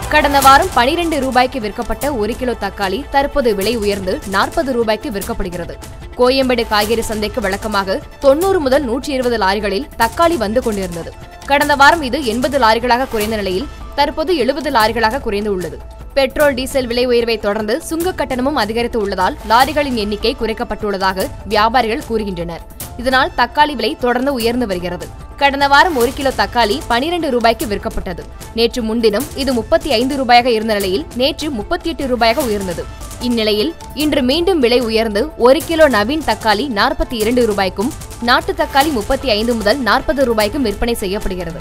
கடந்த வாரம் பனிரெண்டு ரூபாய்க்கு விற்கப்பட்ட ஒரு கிலோ தக்காளி தற்போது விலை உயர்ந்து நாற்பது ரூபாய்க்கு விற்கப்படுகிறது கோயம்பேடு காய்கறி சந்தைக்கு வழக்கமாக தொண்ணூறு முதல் நூற்றி இருபது லாரிகளில் தக்காளி வந்து கொண்டிருந்தது கடந்த வாரம் இது எண்பது லாரிகளாக குறைந்த நிலையில் தற்போது எழுபது லாரிகளாக குறைந்து உள்ளது பெட்ரோல் டீசல் விலை உயர்வை தொடர்ந்து சுங்க கட்டணமும் அதிகரித்து உள்ளதால் லாரிகளின் எண்ணிக்கை குறைக்கப்பட்டுள்ளதாக வியாபாரிகள் கூறுகின்றனர் இதனால் தக்காளி விலை தொடர்ந்து உயர்ந்து வருகிறது கடந்த வாரம் ஒரு கிலோ தக்காளி பனிரெண்டு ரூபாய்க்கு விற்கப்பட்டது நேற்று முன்தினம் இது முப்பத்தி ஐந்து ரூபாயாக இருந்த நிலையில் நேற்று முப்பத்தி எட்டு ரூபாயாக உயர்ந்தது இந்நிலையில் இன்று மீண்டும் விலை உயர்ந்து ஒரு கிலோ நவீன் தக்காளி நாற்பத்தி இரண்டு ரூபாய்க்கும் நாட்டு தக்காளி முப்பத்தி ஐந்து முதல் நாற்பது ரூபாய்க்கும் விற்பனை செய்யப்படுகிறது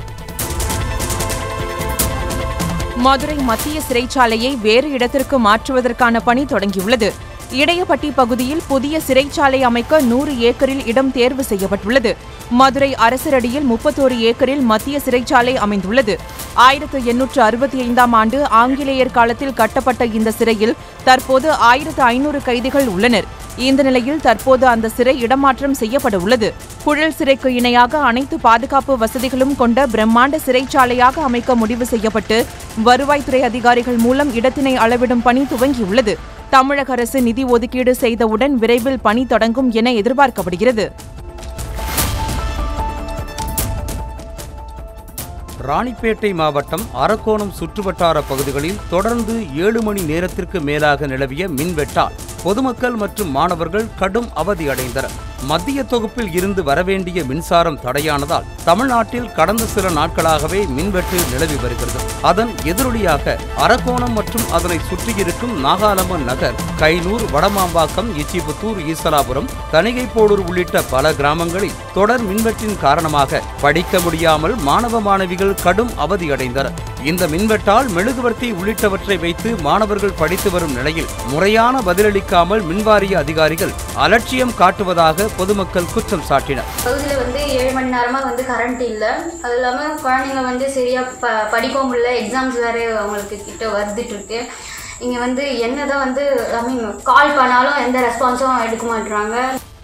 மதுரை மத்திய சிறைச்சாலையை வேறு இடத்திற்கு மாற்றுவதற்கான பணி தொடங்கியுள்ளது இடையப்பட்டி பகுதியில் புதிய சிறைச்சாலை அமைக்க நூறு ஏக்கரில் இடம் தேர்வு செய்யப்பட்டுள்ளது மதுரை அரசரடியில் முப்பத்தோரு ஏக்கரில் மத்திய சிறைச்சாலை அமைந்துள்ளது ஆயிரத்து எண்ணூற்று அறுபத்தி ஐந்தாம் ஆண்டு ஆங்கிலேயர் காலத்தில் கட்டப்பட்ட இந்த சிறையில் தற்போது ஆயிரத்து ஐநூறு கைதிகள் உள்ளனர் இந்த நிலையில் தற்போது அந்த சிறை இடமாற்றம் செய்யப்பட உள்ளது புழல் சிறைக்கு இணையாக அனைத்து பாதுகாப்பு வசதிகளும் கொண்ட பிரம்மாண்ட சிறைச்சாலையாக அமைக்க முடிவு செய்யப்பட்டு வருவாய்த்துறை அதிகாரிகள் மூலம் இடத்தினை அளவிடும் பணி துவங்கியுள்ளது தமிழக அரசு நிதி ஒதுக்கீடு செய்தவுடன் விரைவில் பணி தொடங்கும் என எதிர்பார்க்கப்படுகிறது ராணிப்பேட்டை மாவட்டம் அரக்கோணம் சுற்றுவட்டார பகுதிகளில் தொடர்ந்து ஏழு மணி நேரத்திற்கு மேலாக நிலவிய மின்வெட்டால் பொதுமக்கள் மற்றும் மாணவர்கள் கடும் அவதியடைந்தனர் மத்திய தொகுப்பில் இருந்து வரவேண்டிய மின்சாரம் தடையானதால் தமிழ்நாட்டில் கடந்த சில நாட்களாகவே மின்வெட்டு நிலவி வருகிறது அதன் எதிரொலியாக அரக்கோணம் மற்றும் அதனை சுற்றியிருக்கும் நாகாலம்மன் நகர் கைனூர் வடமாம்பாக்கம் இச்சிபுத்தூர் ஈசலாபுரம் தணிகைப்போடூர் உள்ளிட்ட பல கிராமங்களில் தொடர் மின்வெட்டின் காரணமாக படிக்க முடியாமல் மாணவ மாணவிகள் கடும் அவதியடைந்தனர் இந்த மின்வெட்டால் மெழுகுவர்த்தி உள்ளிட்டவற்றை வைத்து மாணவர்கள் படித்து வரும் நிலையில் முறையான பதிலளிக்காமல் மின்வாரிய அதிகாரிகள் அலட்சியம் காட்டுவதாக பொதுமக்கள் குற்றம் சாட்டினர் பகுதியில் வந்து ஏழு மணி நேரமாக வந்து கரண்ட் இல்லை அது இல்லாமல் குழந்தைங்க வந்து சரியாக ப படிக்கவும் முடியல எக்ஸாம்ஸ் வேறு அவங்களுக்கு கிட்ட வந்துட்டு இருக்கு இங்கே வந்து என்ன தான் வந்து ஐ மீன் கால் பண்ணாலும் எந்த ரெஸ்பான்ஸும் எடுக்க மாட்டுறாங்க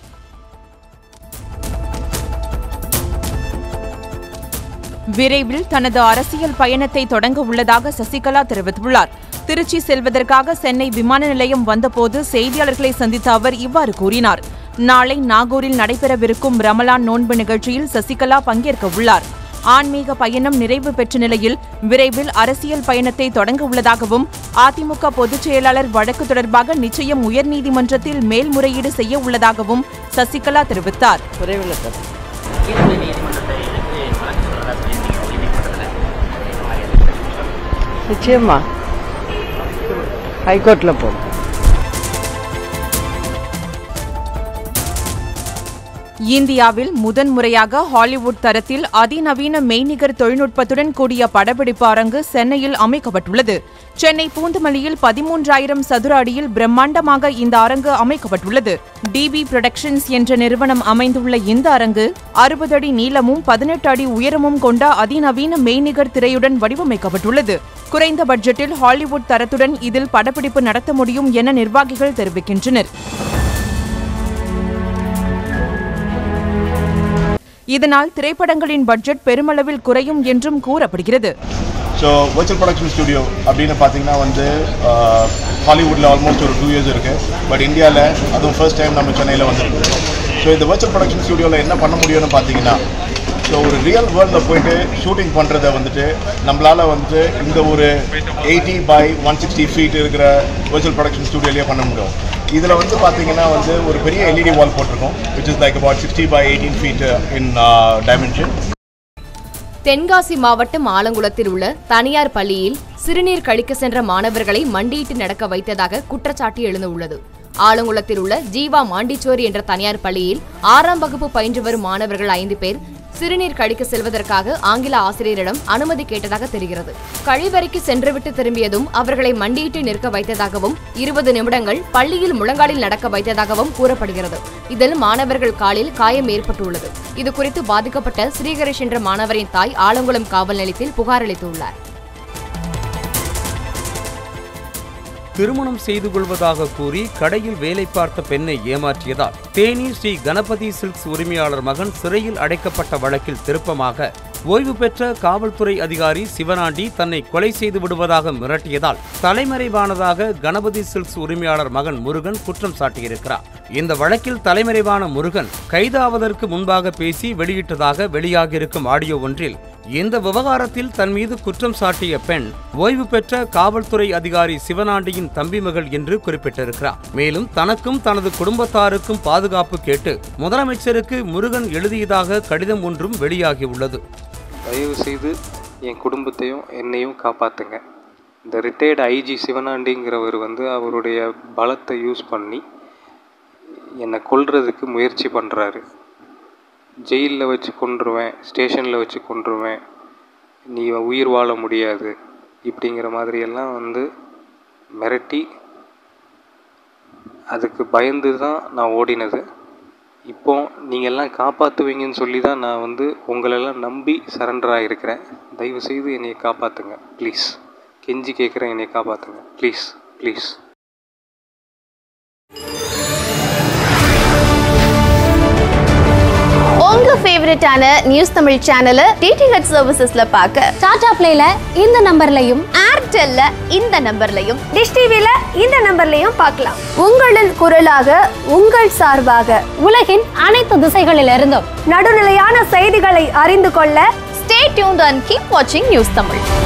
விரைவில் தனது அரசியல் பயணத்தை தொடங்க உள்ளதாக சசிகலா தெரிவித்துள்ளார் திருச்சி செல்வதற்காக சென்னை விமான நிலையம் வந்தபோது செய்தியாளர்களை சந்தித்த அவர் இவ்வாறு கூறினார் நாளை நாகூரில் நடைபெறவிருக்கும் ரமலான் நோன்பு நிகழ்ச்சியில் சசிகலா பங்கேற்க உள்ளார் ஆன்மீக பயணம் நிறைவு பெற்ற நிலையில் விரைவில் அரசியல் பயணத்தை தொடங்க உள்ளதாகவும் அதிமுக பொதுச் செயலாளர் வழக்கு தொடர்பாக நிச்சயம் உயர்நீதிமன்றத்தில் மேல்முறையீடு செய்ய உள்ளதாகவும் சசிகலா தெரிவித்தார் குறைவில்லை சார் நிச்சயமா ஹைகோர்ட்டில் போகும் இந்தியாவில் முதன்முறையாக ஹாலிவுட் தரத்தில் அதிநவீன மெய்நிகர் தொழில்நுட்பத்துடன் கூடிய படப்பிடிப்பு அரங்கு சென்னையில் அமைக்கப்பட்டுள்ளது சென்னை பூந்தமல்லியில் பதிமூன்றாயிரம் சதுர அடியில் பிரம்மாண்டமாக இந்த அரங்கு அமைக்கப்பட்டுள்ளது டிபி புரொடக்ஷன்ஸ் என்ற நிறுவனம் அமைந்துள்ள இந்த அரங்கு அறுபது அடி நீளமும் பதினெட்டு அடி உயரமும் கொண்ட அதிநவீன மெய்நிகர் திரையுடன் வடிவமைக்கப்பட்டுள்ளது குறைந்த பட்ஜெட்டில் ஹாலிவுட் தரத்துடன் இதில் படப்பிடிப்பு நடத்த முடியும் என நிர்வாகிகள் தெரிவிக்கின்றனர் இதனால் திரைப்படங்களின் பட்ஜெட் பெருமளவில் குறையும் என்றும் கூறப்படுகிறது ஸோ virtual ப்ரொடக்ஷன் ஸ்டுடியோ அப்படின்னு பார்த்தீங்கன்னா வந்து ஹாலிவுட்டில் ஆல்மோஸ்ட் ஒரு டூ இயர்ஸ் இருக்குது பட் இந்தியாவில் அதுவும் ஃபர்ஸ்ட் டைம் நம்ம சென்னையில் வந்திருக்கு ஸோ இந்த virtual ப்ரொடக்ஷன் ஸ்டுடியோவில் என்ன பண்ண முடியும்னு பார்த்தீங்கன்னா ஸோ ஒரு ரியல் வேர்ல்டில் போயிட்டு ஷூட்டிங் பண்ணுறத வந்துட்டு நம்மளால் வந்துட்டு இந்த ஒரு eighty by one sixty feet இருக்கிற virtual ப்ரொடக்ஷன் ஸ்டுடியோலேயே பண்ண முடியும் இதில் வந்து பார்த்தீங்கன்னா வந்து ஒரு பெரிய எல்இடி வால் போட்டிருக்கோம் which is like about sixty by eighteen feet in dimension Tenkasi மாவட்டம் ஆலங்குளத்தில் உள்ள தனியார் பள்ளியில் சிறுநீர் கழிக்க சென்ற மாணவர்களை மண்டியிட்டு நடக்க வைத்ததாக குற்றச்சாட்டு எழுந்துள்ளது ஆலங்குளத்தில் உள்ள ஜீவா மாண்டிச்சோரி என்ற தனியார் பள்ளியில் ஆறாம் வகுப்பு பயின்று வரும் மாணவர்கள் ஐந்து பேர் சிறுநீர் கழிக்க செல்வதற்காக ஆங்கில ஆசிரியரிடம் அனுமதி கேட்டதாக தெரிகிறது கழிவறைக்கு சென்றுவிட்டு திரும்பியதும் அவர்களை மண்டியிட்டு நிற்க வைத்ததாகவும் இருபது நிமிடங்கள் பள்ளியில் முழங்காலில் நடக்க வைத்ததாகவும் கூறப்படுகிறது இதில் மாணவர்கள் காலில் காயம் ஏற்பட்டுள்ளது இது குறித்து பாதிக்கப்பட்ட ஸ்ரீகரேஷ் என்ற மாணவரின் தாய் ஆலங்குளம் காவல் நிலையத்தில் புகார் அளித்துள்ளார் திருமணம் செய்து கொள்வதாக கூறி கடையில் வேலை பார்த்த பெண்ணை ஏமாற்றியதால் தேனி ஸ்ரீ கணபதி சில்க்ஸ் உரிமையாளர் மகன் சிறையில் அடைக்கப்பட்ட வழக்கில் திருப்பமாக ஓய்வு பெற்ற காவல்துறை அதிகாரி சிவனாண்டி தன்னை கொலை செய்து விடுவதாக மிரட்டியதால் தலைமறைவானதாக கணபதி சில்க்ஸ் உரிமையாளர் மகன் முருகன் குற்றம் சாட்டியிருக்கிறார் இந்த வழக்கில் தலைமறைவான முருகன் கைதாவதற்கு முன்பாக பேசி வெளியிட்டதாக வெளியாகியிருக்கும் ஆடியோ ஒன்றில் இந்த விவகாரத்தில் தன் மீது குற்றம் சாட்டிய பெண் ஓய்வு பெற்ற காவல்துறை அதிகாரி சிவனாண்டியின் தம்பி மகள் என்று குறிப்பிட்டிருக்கிறார் மேலும் தனக்கும் தனது குடும்பத்தாருக்கும் பாதுகாப்பு கேட்டு முதலமைச்சருக்கு முருகன் எழுதியதாக கடிதம் ஒன்றும் வெளியாகியுள்ளது தயவு செய்து என் குடும்பத்தையும் என்னையும் காப்பாற்றுங்க இந்த ரிட்டையர்டு ஐஜி சிவனாண்டிங்கிறவர் வந்து அவருடைய பலத்தை யூஸ் பண்ணி என்னை கொல்றதுக்கு முயற்சி பண்ணுறாரு ஜெயிலில் வச்சு கொன்றுவேன் ஸ்டேஷனில் வச்சு கொன்றுவேன் நீ உயிர் வாழ முடியாது இப்படிங்கிற மாதிரியெல்லாம் வந்து மிரட்டி அதுக்கு பயந்து தான் நான் ஓடினது இப்போ நீங்கள் எல்லாம் காப்பாற்றுவீங்கன்னு சொல்லி தான் நான் வந்து உங்களெல்லாம் நம்பி சரண்டர் ஆகிருக்கிறேன் தயவு செய்து என்னை காப்பாற்றுங்க ப்ளீஸ் கெஞ்சி கேட்குறேன் என்னை காப்பாற்றுங்க ப்ளீஸ் ப்ளீஸ் உங்க ஃபேவரட்டான நியூஸ் தமிழ் சேனலை டிடிஹெச் சர்வீசஸ்ல பார்க்க டாடா பிளேல இந்த நம்பர்லையும் ஏர்டெல்ல இந்த நம்பர்லையும் டிஷ் டிவில இந்த நம்பர்லையும் பார்க்கலாம் உங்களின் குரலாக உங்கள் சார்பாக உலகின் அனைத்து திசைகளிலிருந்தும் நடுநிலையான செய்திகளை அறிந்து கொள்ள ஸ்டே டியூன்ட் அண்ட் கீப் வாட்சிங் நியூஸ் தமிழ்